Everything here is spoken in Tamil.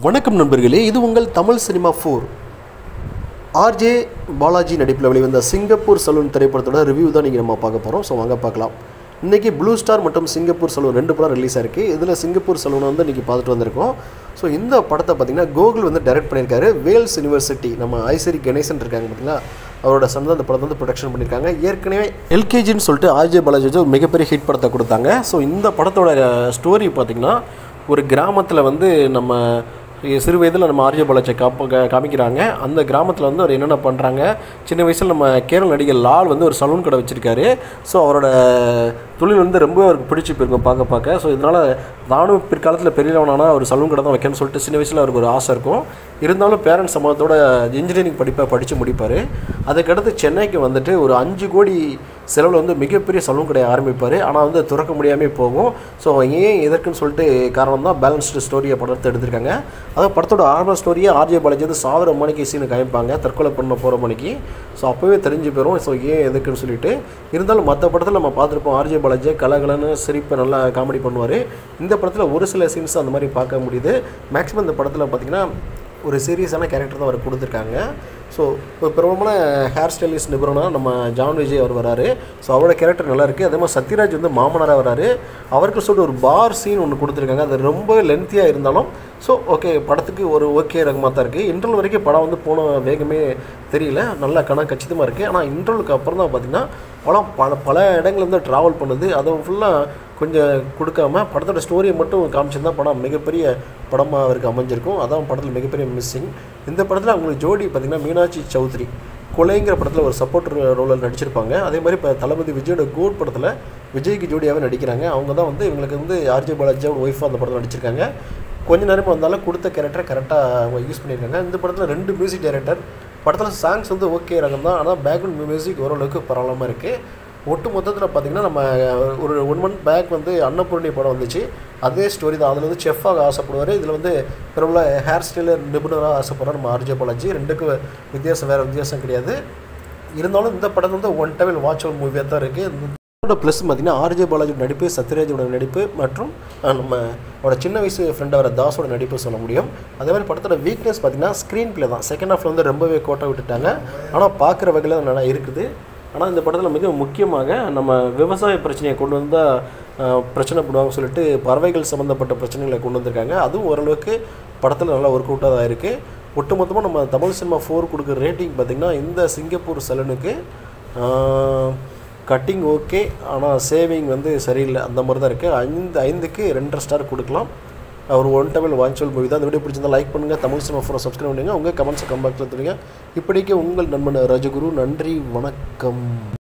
வணக்கம் நண்பர்களே இது உங்கள் Tamil cinema four RJ Balaji நடிப்பில் வெளிவந்த சிங்கப்பூர் சலூன் திரைப்படத்தோட ரிவ்யூ தான் நீங்கள் நம்ம பார்க்க போகிறோம் ஸோ வாங்க பார்க்கலாம் இன்றைக்கி ப்ளூ ஸ்டார் மற்றும் சிங்கப்பூர் சலூன் ரெண்டு படம் ரிலீஸ் ஆயிருக்கு இதில் சிங்கப்பூர் சலூன் வந்து இன்றைக்கி பார்த்துட்டு வந்திருக்கோம் ஸோ இந்த படத்தை பார்த்திங்கன்னா கோகுல் வந்து டைரக்ட் பண்ணியிருக்காரு வேல்ஸ் யூனிவர்சிட்டி நம்ம ஐசரி கணேசன் இருக்காங்க பார்த்தீங்களா அவரோட சன் தான் இந்த படத்தை வந்து ப்ரொடக்ஷன் பண்ணியிருக்காங்க ஏற்கனவே எல்கேஜின்னு சொல்லிட்டு ஆர்ஜே பாலாஜி வச்சு ஒரு மிகப்பெரிய ஹிட் படத்தை கொடுத்தாங்க ஸோ இந்த படத்தோட ஸ்டோரி பார்த்திங்கன்னா ஒரு கிராமத்தில் வந்து நம்ம சிறு வயதில் நம்ம ஆர்ஜே பாலாஜி காப்ப கா- காமிக்கிறாங்க அந்த கிராமத்தில் வந்து அவர் என்னென்ன பண்ணுறாங்க சின்ன வயசில் நம்ம கேரள நடிகர் லால் வந்து ஒரு சலூன் கடை வச்சுருக்காரு ஸோ அவரோட தொழில் வந்து ரொம்ப அவருக்கு பிடிச்சி போயிருக்கும் பார்க்க பார்க்க ஸோ இதனால் நானும் பிற்காலத்தில் பெரியவனானா ஒரு சலூன் கடை தான் வைக்கணும்னு சொல்லிட்டு சின்ன வயசில் அவருக்கு ஒரு ஆசை இருக்கும் இருந்தாலும் பேரண்ட்ஸ் சம்பவத்தோட இன்ஜினியரிங் படிப்பை படித்து முடிப்பார் அதுக்கடுத்து சென்னைக்கு வந்துட்டு ஒரு அஞ்சு கோடி செலவில் வந்து மிகப்பெரிய சலூன் கடையை ஆரம்பிப்பார் ஆனால் வந்து திறக்க முடியாமல் போகும் ஸோ ஏன் எதற்குன்னு சொல்லிட்டு காரணம் தான் பேலன்ஸ்டு ஸ்டோரியை படத்தை எடுத்திருக்காங்க அதாவது படத்தோட ஆரம்ப ஸ்டோரியே ஆர்ஜே பாலாஜி வந்து சாவர மணிக்கு சீனு காமிப்பாங்க தற்கொலை பண்ண போகிற மணிக்கு ஸோ அப்போவே தெரிஞ்சு போயிடும் ஸோ ஏன் எதுக்குன்னு சொல்லிட்டு இருந்தாலும் மற்ற படத்தில் நம்ம பார்த்துருப்போம் ஆர்ஜே பாலாஜி கலகலன்னு சிரிப்பை நல்லா காமெடி பண்ணுவார் இந்த படத்தில் ஒரு சில சீன்ஸ் அந்த மாதிரி பார்க்க முடியுது மேக்ஸிமம் இந்த படத்தில் பார்த்திங்கன்னா ஒரு சீரியஸான கேரக்டர் தான் அவர் கொடுத்துருக்காங்க ஸோ ஒரு பிரபலமான ஹேர் ஸ்டைலிஸ்ட் நிபுணனா நம்ம ஜான் விஜய் அவர் வராரு ஸோ அவரோட கேரக்டர் நல்லா இருக்குது அதே மாதிரி சத்யராஜ் வந்து மாமனாராக வராரு அவருக்கு சொல்லிட்டு ஒரு பார் சீன் ஒன்று கொடுத்துருக்காங்க அது ரொம்ப லென்த்தியாக இருந்தாலும் ஸோ ஓகே படத்துக்கு ஒரு ஓகே ரகமாக தான் இருக்குது இன்டர்வல் வரைக்கும் படம் வந்து போன வேகமே தெரியல நல்ல கண கச்சிதமாக இருக்குது ஆனால் இன்டர்வலுக்கு அப்புறம் தான் பார்த்திங்கன்னா படம் பல பல இடங்கள்ல இருந்து ட்ராவல் பண்ணுது அதை ஃபுல்லாக கொஞ்சம் கொடுக்காம படத்தோட ஸ்டோரியை மட்டும் காமிச்சிருந்தா படம் மிகப்பெரிய படமாக அவருக்கு அமைஞ்சிருக்கும் அதான் படத்தில் மிகப்பெரிய மிஸ்ஸிங் இந்த படத்தில் அவங்களுக்கு ஜோடி பார்த்திங்கன்னா மீனாட்சி சௌத்ரி கொலைங்கிற படத்தில் ஒரு சப்போர்ட் ரோலில் நடிச்சிருப்பாங்க அதே மாதிரி இப்போ தளபதி விஜயோட கோட் படத்தில் விஜய்க்கு ஜோடியாகவே நடிக்கிறாங்க அவங்க தான் வந்து இவங்களுக்கு வந்து ஆர்ஜே பாலாஜியோட ஒய்ஃபாக அந்த படத்தில் நடிச்சிருக்காங்க கொஞ்ச நேரம் வந்தாலும் கொடுத்த கேரக்டரை கரெக்டாக அவங்க யூஸ் பண்ணியிருக்காங்க இந்த படத்தில் ரெண்டு மியூசிக் டைரக்டர் படத்தில் சாங்ஸ் வந்து ஓகே ரகம் தான் ஆனால் பேக்ரவுண்ட் மியூசிக் ஓரளவுக்கு பரவாயில்லாமல் இருக்குது ஒட்டு மொத்தத்தில் பார்த்தீங்கன்னா நம்ம ஒரு ஒன் மந்த் பேக் வந்து அன்னபூர்ணி படம் வந்துச்சு அதே ஸ்டோரி தான் அதில் வந்து செஃப்பாக ஆசைப்படுவார் இதில் வந்து பிரபல ஹேர் ஸ்டைலர் நிபுணராக ஆசைப்படுறார் நம்ம ஆர்ஜே பாலாஜி ரெண்டுக்கும் வித்தியாசம் வேறு வித்தியாசம் கிடையாது இருந்தாலும் இந்த படம் வந்து ஒன் டைம் வாட்சபிள் மூவியாக தான் இருக்குது இதோட ப்ளஸ் பார்த்தீங்கன்னா ஆர்ஜே பாலாஜி நடிப்பு சத்யராஜோட நடிப்பு மற்றும் அஹ், நம்ம அவரோட சின்ன வயசு ஃப்ரெண்டாக வர தாஸோட நடிப்பு சொல்ல முடியும் அதே மாதிரி படத்தோட வீக்னஸ் பார்த்தீங்கன்னா ஸ்க்ரீன் ப்ளே தான் செகண்ட் ஹாஃபில் வந்து ரொம்பவே கோட்டை விட்டுட்டாங்க ஆனால் பார்க்குற வகையில் அது நல்லா இருக்குது ஆனால் இந்த படத்தில் மிக முக்கியமாக நம்ம விவசாய பிரச்சனையை கொண்டு வந்தால் பிரச்சனை பண்ணுவாங்கன்னு சொல்லிட்டு பறவைகள் சம்மந்தப்பட்ட பிரச்சனைகளை கொண்டு வந்திருக்காங்க அதுவும் ஓரளவுக்கு படத்தில் நல்லா ஒர்க் அவுட்டாக தான் இருக்குது ஒட்டுமொத்தமாக நம்ம தமிழ் சினிமா ஃபோர் கொடுக்குற ரேட்டிங் பார்த்திங்கன்னா இந்த சிங்கப்பூர் சலனுக்கு கட்டிங் ஓகே ஆனால் சேவிங் வந்து சரியில்லை அந்த மாதிரி தான் இருக்குது ஐந்து ஐந்துக்கு ரெண்டரை ஸ்டார் கொடுக்கலாம் ஒரு ஒன் டபுள் வாட்சல் மூவி தான் இந்த வீடியோ பிடிச்சிருந்தா லைக் பண்ணுங்கள் தமிழ் சினிமா ஃபோரை சப்ஸ்கிரைப் பண்ணுங்கள் உங்கள் கமெண்ட்ஸை கம்பாக்ஸில் தெரியுங்க இப்படிக்கு உங்கள் நண்பன் ரஜகுரு நன்றி வணக்கம்